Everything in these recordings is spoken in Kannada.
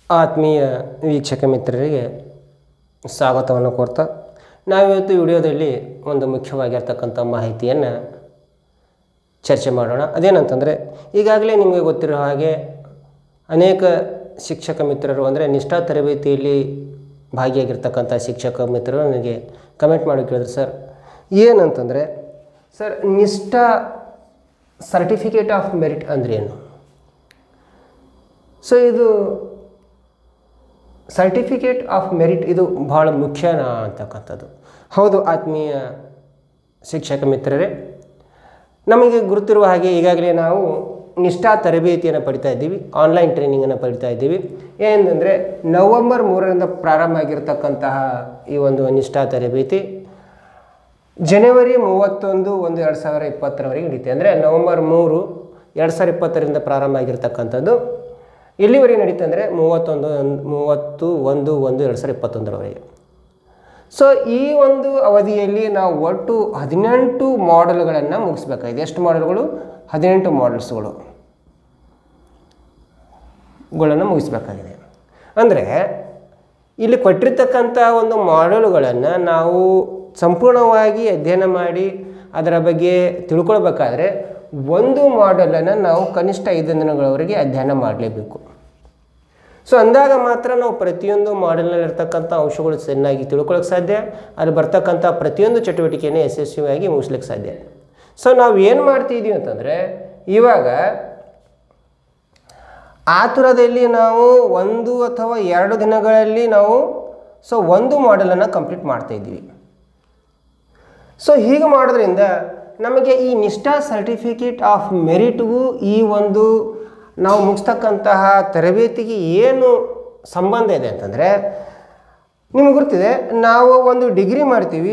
ಆತ್ಮೀಯ ವೀಕ್ಷಕ ಮಿತ್ರರಿಗೆ ಸ್ವಾಗತವನ್ನು ಕೋರ್ತಾ ನಾವಿವತ್ತು ವಿಡಿಯೋದಲ್ಲಿ ಒಂದು ಮುಖ್ಯವಾಗಿರ್ತಕ್ಕಂಥ ಮಾಹಿತಿಯನ್ನು ಚರ್ಚೆ ಮಾಡೋಣ ಅದೇನಂತಂದರೆ ಈಗಾಗಲೇ ನಿಮಗೆ ಗೊತ್ತಿರೋ ಹಾಗೆ ಅನೇಕ ಶಿಕ್ಷಕ ಮಿತ್ರರು ಅಂದರೆ ನಿಷ್ಠಾ ತರಬೇತಿಯಲ್ಲಿ ಭಾಗಿಯಾಗಿರ್ತಕ್ಕಂಥ ಶಿಕ್ಷಕ ಮಿತ್ರರು ನನಗೆ ಕಮೆಂಟ್ ಮಾಡಿ ಕೇಳಿದ್ರು ಸರ್ ಏನಂತಂದರೆ sir Nishtha certificate of merit ಅಂದ್ರೆ ಏನು ಸೊ ಇದು ಸರ್ಟಿಫಿಕೇಟ್ ಆಫ್ ಮೆರಿಟ್ ಇದು ಭಾಳ ಮುಖ್ಯನಾ ಅಂತಕ್ಕಂಥದ್ದು ಹೌದು ಆತ್ಮೀಯ ಶಿಕ್ಷಕ ಮಿತ್ರರೇ ನಮಗೆ ಗುರುತಿರುವ ಹಾಗೆ ಈಗಾಗಲೇ ನಾವು ನಿಷ್ಠಾ ತರಬೇತಿಯನ್ನು ಪಡಿತಾ ಇದ್ದೀವಿ ಆನ್ಲೈನ್ ಟ್ರೈನಿಂಗನ್ನು ಪಡಿತಾ ಇದ್ದೀವಿ ಏನಂದರೆ ನವಂಬರ್ ಮೂರರಿಂದ ಪ್ರಾರಂಭ ಆಗಿರತಕ್ಕಂತಹ ಈ ಒಂದು ನಿಷ್ಠಾ ತರಬೇತಿ ಜನವರಿ ಮೂವತ್ತೊಂದು ಒಂದು ಎರಡು ಸಾವಿರ ಇಪ್ಪತ್ತರವರೆಗೆ ನಡೀತೆ ಅಂದರೆ ನವಂಬರ್ ಮೂರು ಎರಡು ಸಾವಿರ ಇಪ್ಪತ್ತರಿಂದ ಪ್ರಾರಂಭ ಆಗಿರ್ತಕ್ಕಂಥದ್ದು ಎಲ್ಲಿವರೆಗೆ ನಡೀತೆ ಅಂದರೆ ಮೂವತ್ತೊಂದು ಮೂವತ್ತು ಒಂದು ಒಂದು ಎರಡು ಸಾವಿರ ಇಪ್ಪತ್ತೊಂದರವರೆಗೆ ಸೊ ಈ ಒಂದು ಅವಧಿಯಲ್ಲಿ ನಾವು ಒಟ್ಟು ಹದಿನೆಂಟು ಮಾಡೆಲ್ಗಳನ್ನು ಮುಗಿಸ್ಬೇಕಾಗಿದೆ ಎಷ್ಟು ಮಾಡೆಲ್ಗಳು ಹದಿನೆಂಟು ಮಾಡೆಲ್ಸ್ಗಳು ಗಳನ್ನು ಮುಗಿಸ್ಬೇಕಾಗಿದೆ ಅಂದರೆ ಇಲ್ಲಿ ಕೊಟ್ಟಿರ್ತಕ್ಕಂಥ ಒಂದು ಮಾಡೆಲ್ಗಳನ್ನು ನಾವು ಸಂಪೂರ್ಣವಾಗಿ ಅಧ್ಯಯನ ಮಾಡಿ ಅದರ ಬಗ್ಗೆ ತಿಳ್ಕೊಳ್ಬೇಕಾದ್ರೆ ಒಂದು ಮಾಡೆಲನ್ನು ನಾವು ಕನಿಷ್ಠ ಐದು ದಿನಗಳವರೆಗೆ ಅಧ್ಯಯನ ಮಾಡಲೇಬೇಕು ಸೊ ಅಂದಾಗ ಮಾತ್ರ ನಾವು ಪ್ರತಿಯೊಂದು ಮಾಡೆಲ್ನಲ್ಲಿರ್ತಕ್ಕಂಥ ಅಂಶಗಳು ಚೆನ್ನಾಗಿ ತಿಳ್ಕೊಳ್ಳೋಕೆ ಸಾಧ್ಯ ಅಲ್ಲಿ ಬರ್ತಕ್ಕಂಥ ಪ್ರತಿಯೊಂದು ಚಟುವಟಿಕೆಯನ್ನು ಯಶಸ್ವಿಯಾಗಿ ಮುಗಿಸ್ಲಿಕ್ಕೆ ಸಾಧ್ಯ ಸೊ ನಾವು ಏನು ಮಾಡ್ತಿದ್ದೀವಿ ಅಂತಂದರೆ ಇವಾಗ ಆತುರದಲ್ಲಿ ನಾವು ಒಂದು ಅಥವಾ ಎರಡು ದಿನಗಳಲ್ಲಿ ನಾವು ಸೊ ಒಂದು ಮಾಡೆಲನ್ನು ಕಂಪ್ಲೀಟ್ ಮಾಡ್ತಾ ಇದ್ದೀವಿ ಸೊ ಹೀಗೆ ಮಾಡೋದ್ರಿಂದ ನಮಗೆ ಈ ನಿಷ್ಠಾ ಸರ್ಟಿಫಿಕೇಟ್ ಆಫ್ ಮೆರಿಟ್ಗೂ ಈ ಒಂದು ನಾವು ಮುಗಿಸ್ತಕ್ಕಂತಹ ತರಬೇತಿಗೆ ಏನು ಸಂಬಂಧ ಇದೆ ಅಂತಂದರೆ ನಿಮ್ಗೆ ಗೊತ್ತಿದೆ ನಾವು ಒಂದು ಡಿಗ್ರಿ ಮಾಡ್ತೀವಿ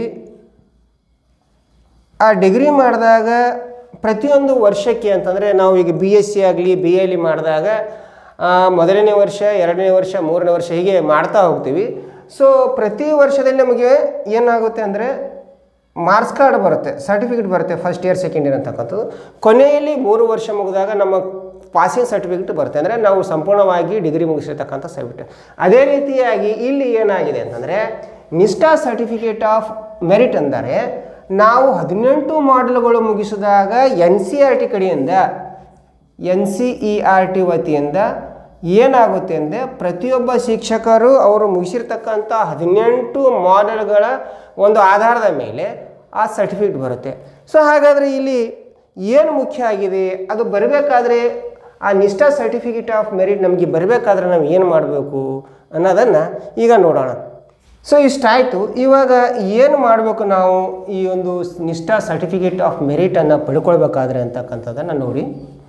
ಆ ಡಿಗ್ರಿ ಮಾಡಿದಾಗ ಪ್ರತಿಯೊಂದು ವರ್ಷಕ್ಕೆ ಅಂತಂದರೆ ನಾವು ಈಗ ಬಿ ಎಸ್ ಸಿ ಆಗಲಿ ಬಿ ಎಲಿ ಮಾಡಿದಾಗ ಆ, ಮೊದಲನೇ ವರ್ಷ ಎರಡನೇ ವರ್ಷ ಮೂರನೇ ವರ್ಷ ಹೀಗೆ ಮಾಡ್ತಾ ಹೋಗ್ತೀವಿ ಸೊ ಪ್ರತಿ ವರ್ಷದಲ್ಲಿ ನಮಗೆ ಏನಾಗುತ್ತೆ ಅಂದರೆ ಮಾರ್ಕ್ಸ್ ಕಾರ್ಡ್ ಬರುತ್ತೆ ಸರ್ಟಿಫಿಕೇಟ್ ಬರುತ್ತೆ ಫಸ್ಟ್ ಇಯರ್ ಸೆಕೆಂಡ್ ಇಯರ್ ಅಂತಕ್ಕಂಥದ್ದು ಕೊನೆಯಲ್ಲಿ ಮೂರು ವರ್ಷ ಮುಗಿದಾಗ ನಮ್ಮ ಪಾಸಿಂಗ್ ಸರ್ಟಿಫಿಕೇಟ್ ಬರುತ್ತೆ ಅಂದರೆ ನಾವು ಸಂಪೂರ್ಣವಾಗಿ ಡಿಗ್ರಿ ಮುಗಿಸಿರ್ತಕ್ಕಂಥ ಸರ್ಟಿಫಿಕೇಟ್ ಅದೇ ರೀತಿಯಾಗಿ ಇಲ್ಲಿ ಏನಾಗಿದೆ ಅಂತಂದರೆ ನಿಷ್ಠಾ ಸರ್ಟಿಫಿಕೇಟ್ ಆಫ್ ಮೆರಿಟ್ ಅಂದರೆ ನಾವು ಹದಿನೆಂಟು ಮಾಡೆಲ್ಗಳು ಮುಗಿಸಿದಾಗ ಎನ್ ಸಿ ಆರ್ ಟಿ ಕಡೆಯಿಂದ N C E R T ವತಿಯಿಂದ ಏನಾಗುತ್ತೆ ಅಂದರೆ ಪ್ರತಿಯೊಬ್ಬ ಶಿಕ್ಷಕರು ಅವರು ಮುಗಿಸಿರ್ತಕ್ಕಂಥ ಹದಿನೆಂಟು ಮಾಡೆಲ್ಗಳ ಒಂದು ಆಧಾರದ ಮೇಲೆ ಆ ಸರ್ಟಿಫಿಕೇಟ್ ಬರುತ್ತೆ ಸೊ ಹಾಗಾದರೆ ಇಲ್ಲಿ ಏನು ಮುಖ್ಯ ಆಗಿದೆ ಅದು ಬರಬೇಕಾದ್ರೆ ಆ ನಿಷ್ಠಾ ಸರ್ಟಿಫಿಕೇಟ್ ಆಫ್ ಮೆರಿಟ್ ನಮಗೆ ಬರಬೇಕಾದ್ರೆ ನಾವು ಏನು ಮಾಡಬೇಕು ಅನ್ನೋದನ್ನು ಈಗ ನೋಡೋಣ ಸೊ ಇಷ್ಟಾಯಿತು ಇವಾಗ ಏನು ಮಾಡಬೇಕು ನಾವು ಈ ಒಂದು ನಿಷ್ಠಾ ಸರ್ಟಿಫಿಕೇಟ್ ಆಫ್ ಮೆರಿಟನ್ನು ಪಡ್ಕೊಳ್ಬೇಕಾದ್ರೆ ಅಂತಕ್ಕಂಥದ್ದನ್ನು ನೋಡಿ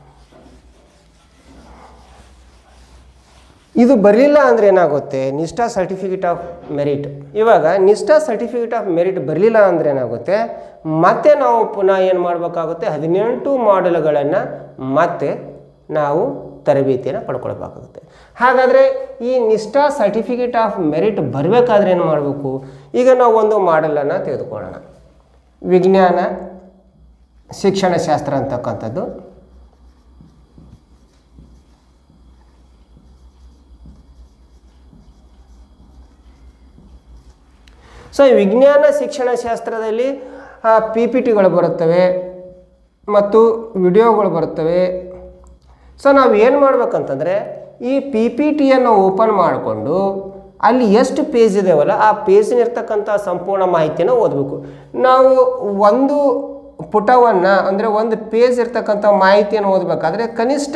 ಇದು ಬರಲಿಲ್ಲ ಅಂದರೆ ಏನಾಗುತ್ತೆ ನಿಷ್ಠಾ ಸರ್ಟಿಫಿಕೇಟ್ ಆಫ್ ಮೆರಿಟ್ ಇವಾಗ ನಿಷ್ಠಾ ಸರ್ಟಿಫಿಕೇಟ್ ಆಫ್ ಮೆರಿಟ್ ಬರಲಿಲ್ಲ ಅಂದರೆ ಏನಾಗುತ್ತೆ ಮತ್ತೆ ನಾವು ಪುನಃ ಏನು ಮಾಡಬೇಕಾಗುತ್ತೆ ಹದಿನೆಂಟು ಮಾಡೆಲ್ಗಳನ್ನು ಮತ್ತೆ ನಾವು ತರಬೇತಿಯನ್ನು ಪಡ್ಕೊಳ್ಬೇಕಾಗುತ್ತೆ ಹಾಗಾದರೆ ಈ ನಿಷ್ಠಾ ಸರ್ಟಿಫಿಕೇಟ್ ಆಫ್ ಮೆರಿಟ್ ಬರಬೇಕಾದ್ರೆ ಏನು ಮಾಡಬೇಕು ಈಗ ನಾವು ಒಂದು ಮಾಡೆಲನ್ನು ತೆಗೆದುಕೊಳ್ಳೋಣ ವಿಜ್ಞಾನ ಶಿಕ್ಷಣಶಾಸ್ತ್ರ ಅಂತಕ್ಕಂಥದ್ದು ಸೊ ಈ ವಿಜ್ಞಾನ ಶಿಕ್ಷಣಶಾಸ್ತ್ರದಲ್ಲಿ ಪಿ ಪಿ ಟಿಗಳು ಬರುತ್ತವೆ ಮತ್ತು ವಿಡಿಯೋಗಳು ಬರುತ್ತವೆ ಸೊ ನಾವು ಏನು ಮಾಡ್ಬೇಕಂತಂದರೆ ಈ ಪಿ ಪಿ ಟಿಯನ್ನು ಓಪನ್ ಮಾಡಿಕೊಂಡು ಅಲ್ಲಿ ಎಷ್ಟು ಪೇಜ್ ಇದಾವಲ್ಲ ಆ ಪೇಜಿನಿರ್ತಕ್ಕಂಥ ಸಂಪೂರ್ಣ ಮಾಹಿತಿಯನ್ನು ಓದಬೇಕು ನಾವು ಒಂದು ಪುಟವನ್ನು ಅಂದರೆ ಒಂದು ಪೇಜ್ ಇರ್ತಕ್ಕಂಥ ಮಾಹಿತಿಯನ್ನು ಓದಬೇಕಾದ್ರೆ ಕನಿಷ್ಠ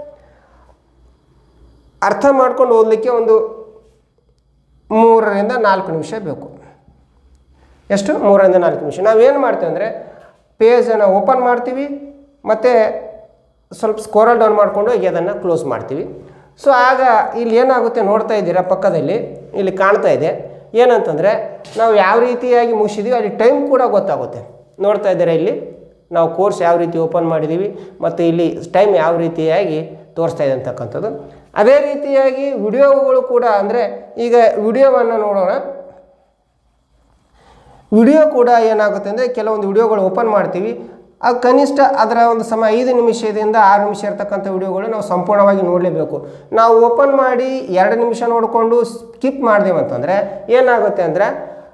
ಅರ್ಥ ಮಾಡ್ಕೊಂಡು ಓದಲಿಕ್ಕೆ ಒಂದು ಮೂರರಿಂದ ನಾಲ್ಕು ನಿಮಿಷ ಬೇಕು ಎಷ್ಟು ಮೂರರಿಂದ ನಾಲ್ಕು ನಿಮಿಷ ನಾವೇನು ಮಾಡ್ತೀವಿ ಅಂದರೆ ಪೇಜನ್ನು ಓಪನ್ ಮಾಡ್ತೀವಿ ಮತ್ತು ಸ್ವಲ್ಪ ಸ್ಕೋರಲ್ ಡೌನ್ ಮಾಡಿಕೊಂಡು ಈಗ ಅದನ್ನು ಕ್ಲೋಸ್ ಮಾಡ್ತೀವಿ ಸೊ ಆಗ ಇಲ್ಲಿ ಏನಾಗುತ್ತೆ ನೋಡ್ತಾ ಇದ್ದೀರಾ ಪಕ್ಕದಲ್ಲಿ ಇಲ್ಲಿ ಕಾಣ್ತಾ ಇದೆ ಏನಂತಂದರೆ ನಾವು ಯಾವ ರೀತಿಯಾಗಿ ಮುಗಿಸಿದ್ದೀವಿ ಅಲ್ಲಿ ಟೈಮ್ ಕೂಡ ಗೊತ್ತಾಗುತ್ತೆ ನೋಡ್ತಾ ಇದ್ದೀರಾ ಇಲ್ಲಿ ನಾವು ಕೋರ್ಸ್ ಯಾವ ರೀತಿ ಓಪನ್ ಮಾಡಿದ್ದೀವಿ ಮತ್ತು ಇಲ್ಲಿ ಟೈಮ್ ಯಾವ ರೀತಿಯಾಗಿ ತೋರಿಸ್ತಾ ಇದೆ ಅಂತಕ್ಕಂಥದ್ದು ಅದೇ ರೀತಿಯಾಗಿ ವಿಡಿಯೋಗಳು ಕೂಡ ಅಂದರೆ ಈಗ ವಿಡಿಯೋವನ್ನು ನೋಡೋಣ ವಿಡಿಯೋ ಕೂಡ ಏನಾಗುತ್ತೆ ಅಂದರೆ ಕೆಲವೊಂದು ವಿಡಿಯೋಗಳು ಓಪನ್ ಮಾಡ್ತೀವಿ ಆ ಕನಿಷ್ಠ ಅದರ ಒಂದು ಸಮಯ ಐದು ನಿಮಿಷದಿಂದ ಆರು ನಿಮಿಷ ಇರ್ತಕ್ಕಂಥ ವಿಡಿಯೋಗಳು ನಾವು ಸಂಪೂರ್ಣವಾಗಿ ನೋಡಲೇಬೇಕು ನಾವು ಓಪನ್ ಮಾಡಿ ಎರಡು ನಿಮಿಷ ನೋಡಿಕೊಂಡು ಸ್ಕಿಪ್ ಮಾಡಿದೆವಂತಂದರೆ ಏನಾಗುತ್ತೆ ಅಂದರೆ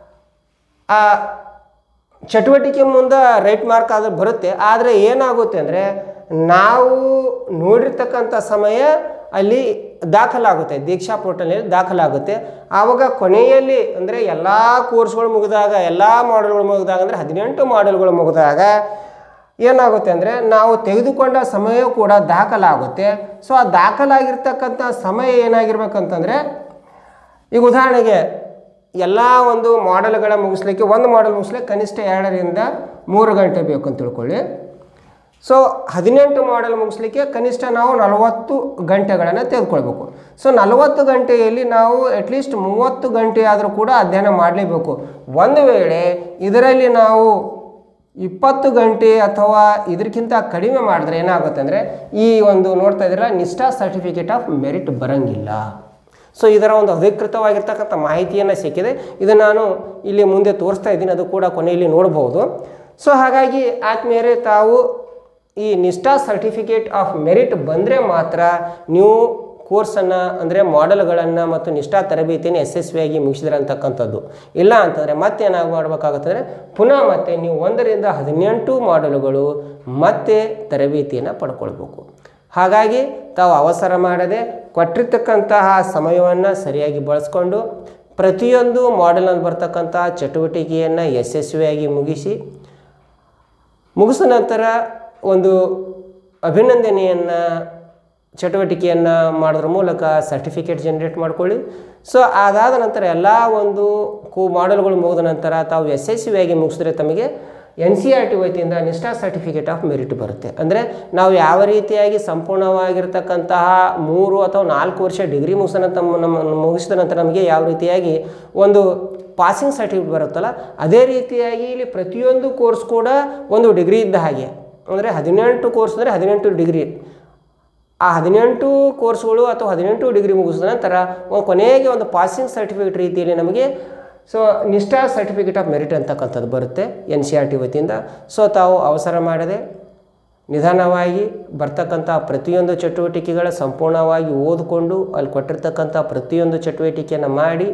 ಆ ಚಟುವಟಿಕೆ ಮುಂದೆ ರೈಟ್ ಮಾರ್ಕ್ ಆದ್ರೆ ಬರುತ್ತೆ ಆದರೆ ಏನಾಗುತ್ತೆ ಅಂದರೆ ನಾವು ನೋಡಿರ್ತಕ್ಕಂಥ ಸಮಯ ಅಲ್ಲಿ ದಾಖಲಾಗುತ್ತೆ ದೀಕ್ಷಾ ಪೋರ್ಟಲ್ನಲ್ಲಿ ದಾಖಲಾಗುತ್ತೆ ಆವಾಗ ಕೊನೆಯಲ್ಲಿ ಅಂದರೆ ಎಲ್ಲ ಕೋರ್ಸ್ಗಳು ಮುಗಿದಾಗ ಎಲ್ಲ ಮಾಡೆಲ್ಗಳು ಮುಗಿದಾಗ ಅಂದರೆ ಹದಿನೆಂಟು ಮಾಡೆಲ್ಗಳು ಮುಗಿದಾಗ ಏನಾಗುತ್ತೆ ಅಂದರೆ ನಾವು ತೆಗೆದುಕೊಂಡ ಸಮಯ ಕೂಡ ದಾಖಲಾಗುತ್ತೆ ಸೊ ಆ ದಾಖಲಾಗಿರ್ತಕ್ಕಂಥ ಸಮಯ ಏನಾಗಿರ್ಬೇಕಂತಂದರೆ ಈಗ ಉದಾಹರಣೆಗೆ ಎಲ್ಲ ಒಂದು ಮಾಡೆಲ್ಗಳ ಮುಗಿಸ್ಲಿಕ್ಕೆ ಒಂದು ಮಾಡೆಲ್ ಮುಗಿಸ್ಲಿಕ್ಕೆ ಕನಿಷ್ಠ ಎರಡರಿಂದ ಮೂರು ಗಂಟೆ ಬೇಕು ಅಂತ ತಿಳ್ಕೊಳ್ಳಿ ಸೊ ಹದಿನೆಂಟು ಮಾಡೆಲ್ ಮುಗಿಸ್ಲಿಕ್ಕೆ ಕನಿಷ್ಠ ನಾವು ನಲವತ್ತು ಗಂಟೆಗಳನ್ನು ತೆಗೆದುಕೊಳ್ಬೇಕು ಸೊ ನಲವತ್ತು ಗಂಟೆಯಲ್ಲಿ ನಾವು ಅಟ್ಲೀಸ್ಟ್ ಮೂವತ್ತು ಗಂಟೆ ಆದರೂ ಕೂಡ ಅಧ್ಯಯನ ಮಾಡಲೇಬೇಕು ಒಂದು ವೇಳೆ ಇದರಲ್ಲಿ ನಾವು ಇಪ್ಪತ್ತು ಗಂಟೆ ಅಥವಾ ಇದಕ್ಕಿಂತ ಕಡಿಮೆ ಮಾಡಿದ್ರೆ ಏನಾಗುತ್ತೆ ಅಂದರೆ ಈ ಒಂದು ನೋಡ್ತಾ ಇದ್ದೀರಾ ನಿಷ್ಠಾ ಸರ್ಟಿಫಿಕೇಟ್ ಆಫ್ ಮೆರಿಟ್ ಬರಂಗಿಲ್ಲ ಸೊ ಇದರ ಒಂದು ಅಧಿಕೃತವಾಗಿರ್ತಕ್ಕಂಥ ಮಾಹಿತಿಯನ್ನು ಸಿಕ್ಕಿದೆ ಇದು ನಾನು ಇಲ್ಲಿ ಮುಂದೆ ತೋರಿಸ್ತಾ ಇದ್ದೀನಿ ಅದು ಕೂಡ ಕೊನೆಯಲ್ಲಿ ನೋಡ್ಬೋದು ಸೊ ಹಾಗಾಗಿ ಆದ್ಮೇಲೆ ತಾವು ಈ ನಿಷ್ಠಾ ಸರ್ಟಿಫಿಕೇಟ್ ಆಫ್ ಮೆರಿಟ್ ಬಂದರೆ ಮಾತ್ರ ನೀವು ಕೋರ್ಸನ್ನು ಅಂದರೆ ಮಾಡೆಲ್ಗಳನ್ನು ಮತ್ತು ನಿಷ್ಠಾ ತರಬೇತಿಯನ್ನು ಯಶಸ್ವಿಯಾಗಿ ಮುಗಿಸಿದ್ರೆ ಅಂತಕ್ಕಂಥದ್ದು ಇಲ್ಲ ಅಂತಂದರೆ ಮತ್ತೆ ಏನಾಗಿ ಮಾಡಬೇಕಾಗುತ್ತಂದರೆ ಪುನಃ ಮತ್ತೆ ನೀವು ಒಂದರಿಂದ ಹದಿನೆಂಟು ಮಾಡೆಲ್ಗಳು ಮತ್ತೆ ತರಬೇತಿಯನ್ನು ಪಡ್ಕೊಳ್ಬೇಕು ಹಾಗಾಗಿ ತಾವು ಅವಸರ ಮಾಡದೆ ಕೊಟ್ಟಿರ್ತಕ್ಕಂತಹ ಸಮಯವನ್ನು ಸರಿಯಾಗಿ ಬಳಸ್ಕೊಂಡು ಪ್ರತಿಯೊಂದು ಮಾಡೆಲ್ನಲ್ಲಿ ಬರ್ತಕ್ಕಂಥ ಚಟುವಟಿಕೆಯನ್ನು ಯಶಸ್ವಿಯಾಗಿ ಮುಗಿಸಿ ಮುಗಿಸಿದ ನಂತರ ಒಂದು ಅಭಿನಂದನೆಯನ್ನು ಚಟುವಟಿಕೆಯನ್ನು ಮಾಡೋದ್ರ ಮೂಲಕ ಸರ್ಟಿಫಿಕೇಟ್ ಜನ್ರೇಟ್ ಮಾಡ್ಕೊಳ್ಳಿ ಸೊ ಅದಾದ ನಂತರ ಎಲ್ಲ ಒಂದು ಕೂ ಮಾಡೆಲ್ಗಳು ಮುಗಿದ ನಂತರ ತಾವು ಯಶಸ್ವಿಯಾಗಿ ಮುಗಿಸಿದ್ರೆ ತಮಗೆ ಎನ್ ಸಿ ಆರ್ ಟಿ ವತಿಯಿಂದ ನಿಷ್ಠಾ ಸರ್ಟಿಫಿಕೇಟ್ ಆಫ್ ಮೆರಿಟ್ ಬರುತ್ತೆ ಅಂದರೆ ನಾವು ಯಾವ ರೀತಿಯಾಗಿ ಸಂಪೂರ್ಣವಾಗಿರ್ತಕ್ಕಂತಹ ಮೂರು ಅಥವಾ ನಾಲ್ಕು ವರ್ಷ ಡಿಗ್ರಿ ಮುಗಿಸಿದ ನಂತರ ನಮ್ಮ ಮುಗಿಸಿದ ನಂತರ ನಮಗೆ ಯಾವ ರೀತಿಯಾಗಿ ಒಂದು ಪಾಸಿಂಗ್ ಸರ್ಟಿಫಿಕೇಟ್ ಬರುತ್ತಲ್ಲ ಅದೇ ರೀತಿಯಾಗಿ ಇಲ್ಲಿ ಪ್ರತಿಯೊಂದು ಕೋರ್ಸ್ ಕೂಡ ಒಂದು ಡಿಗ್ರಿ ಇದ್ದ ಹಾಗೆ ಅಂದರೆ ಹದಿನೆಂಟು ಕೋರ್ಸ್ ಅಂದರೆ ಹದಿನೆಂಟು ಡಿಗ್ರಿ ಆ ಹದಿನೆಂಟು ಕೋರ್ಸ್ಗಳು ಅಥವಾ ಹದಿನೆಂಟು ಡಿಗ್ರಿ ಮುಗಿಸಿದ ನಂತರ ಒಂದು ಕೊನೆಗೆ ಒಂದು ಪಾಸಿಂಗ್ ಸರ್ಟಿಫಿಕೇಟ್ ರೀತಿಯಲ್ಲಿ ನಮಗೆ so Nishtha certificate of merit ಅಂತಕ್ಕಂಥದ್ದು ಬರುತ್ತೆ ಎನ್ ಸಿ ಆರ್ ಟಿ ವತಿಯಿಂದ ಸೊ ತಾವು ಅವಸರ ಮಾಡದೆ ನಿಧಾನವಾಗಿ ಬರ್ತಕ್ಕಂಥ ಪ್ರತಿಯೊಂದು ಚಟುವಟಿಕೆಗಳ ಸಂಪೂರ್ಣವಾಗಿ ಓದಿಕೊಂಡು ಅಲ್ಲಿ ಕೊಟ್ಟಿರ್ತಕ್ಕಂಥ ಪ್ರತಿಯೊಂದು ಚಟುವಟಿಕೆಯನ್ನು ಮಾಡಿ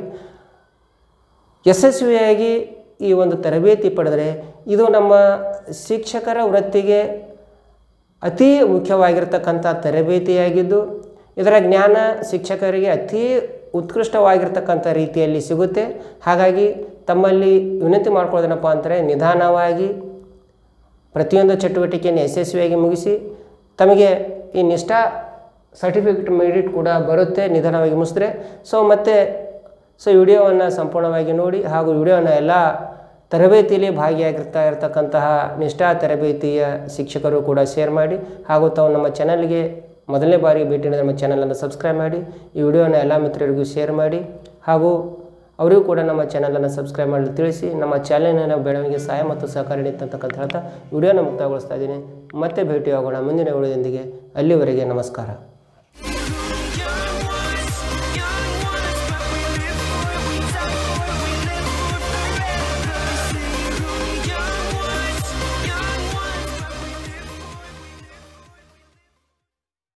ಯಶಸ್ವಿಯಾಗಿ ಈ ಒಂದು ತರಬೇತಿ ಪಡೆದರೆ ಇದು ನಮ್ಮ ಶಿಕ್ಷಕರ ವೃತ್ತಿಗೆ ಅತಿ ಮುಖ್ಯವಾಗಿರ್ತಕ್ಕಂಥ ತರಬೇತಿಯಾಗಿದ್ದು ಇದರ ಜ್ಞಾನ ಶಿಕ್ಷಕರಿಗೆ ಅತಿ ಉತ್ಕೃಷ್ಟವಾಗಿರ್ತಕ್ಕಂಥ ರೀತಿಯಲ್ಲಿ ಸಿಗುತ್ತೆ ಹಾಗಾಗಿ ತಮ್ಮಲ್ಲಿ ವಿನಂತಿ ಮಾಡ್ಕೊಳ್ಳೋದೇನಪ್ಪ ಅಂದರೆ ನಿಧಾನವಾಗಿ ಪ್ರತಿಯೊಂದು ಚಟುವಟಿಕೆಯನ್ನು ಯಶಸ್ವಿಯಾಗಿ ಮುಗಿಸಿ ತಮಗೆ ಈ ನಿಷ್ಠಾ ಸರ್ಟಿಫಿಕೇಟ್ ಮೆರಿಟ್ ಕೂಡ ಬರುತ್ತೆ ನಿಧಾನವಾಗಿ ಮುಗಿಸಿದ್ರೆ ಸೊ ಮತ್ತು ಸೊ ವಿಡಿಯೋವನ್ನು ಸಂಪೂರ್ಣವಾಗಿ ನೋಡಿ ಹಾಗೂ ವಿಡಿಯೋನ ಎಲ್ಲ ತರಬೇತಿಯಲ್ಲಿ ಭಾಗಿಯಾಗಿರ್ತಾ ಇರತಕ್ಕಂತಹ ನಿಷ್ಠಾ ತರಬೇತಿಯ ಶಿಕ್ಷಕರು ಕೂಡ ಶೇರ್ ಮಾಡಿ ಹಾಗೂ ತಾವು ನಮ್ಮ ಚಾನಲ್ಗೆ ಮೊದಲನೇ ಬಾರಿ ಭೇಟಿ ನೀಡಿದ ನಮ್ಮ ಚಾನಲನ್ನು ಸಬ್ಸ್ಕ್ರೈಬ್ ಮಾಡಿ ಈ ವಿಡಿಯೋನ ಎಲ್ಲ ಮಿತ್ರರಿಗೂ ಶೇರ್ ಮಾಡಿ ಹಾಗೂ ಅವರಿಗೂ ಕೂಡ ನಮ್ಮ ಚಾನಲನ್ನು ಸಬ್ಸ್ಕ್ರೈಬ್ ಮಾಡಲು ತಿಳಿಸಿ ನಮ್ಮ ಚಾನಲಿನ ಬೆಳವಣಿಗೆ ಸಹಾಯ ಮತ್ತು ಸಹಕಾರ ನೀಡ್ತಕ್ಕಂತ ಹೇಳ್ತಾ ವಿಡಿಯೋನ ಮುಕ್ತಾಯಗೊಳಿಸ್ತಾ ಇದ್ದೀನಿ ಮತ್ತೆ ಭೇಟಿಯಾಗೋಣ ಮುಂದಿನ ವಿಡಿಯೋದೊಂದಿಗೆ ಅಲ್ಲಿವರೆಗೆ ನಮಸ್ಕಾರ